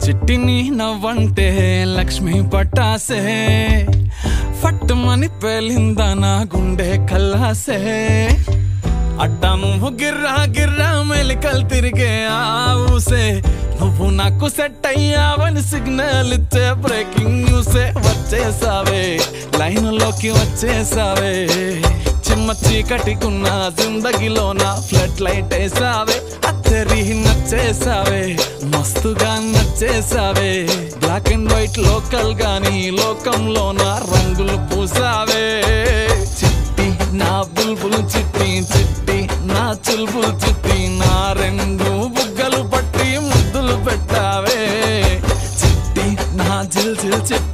చిట్టిని నవ్వంటే లక్ష్మి పట్టాసే ఫట్టుమని పేలిందా నా గుండె కల్లాసే అట్టా నువ్వు గిర్రా గిర్రా మెలికలు తిరిగే ఆవుసే నువ్వు నాకు సెట్ అయ్యావని సిగ్నల్ ఇచ్చే బ్రేకింగ్ న్యూసే వచ్చేసావే లైన్ లోకి వచ్చేసావే చిమ్మ చీకటికున్న జిందగీలో నా ఫ్లడ్ లైట్ వేసావే అత్తరి నచ్చేసావే మస్తుగా నచ్చేసావే బ్లాక్ అండ్ వైట్ లోకల్ గాని లోకంలో నా రంగులు పూసావే చిట్టి నా బుల్బుల్ చిట్టి చిట్టి నా చుల్బుల్ చిట్టి నా రెండు బుగ్గలు పట్టి ముద్దులు పెట్టావే చిట్టి నా జిల్ జిల్ చిట్టి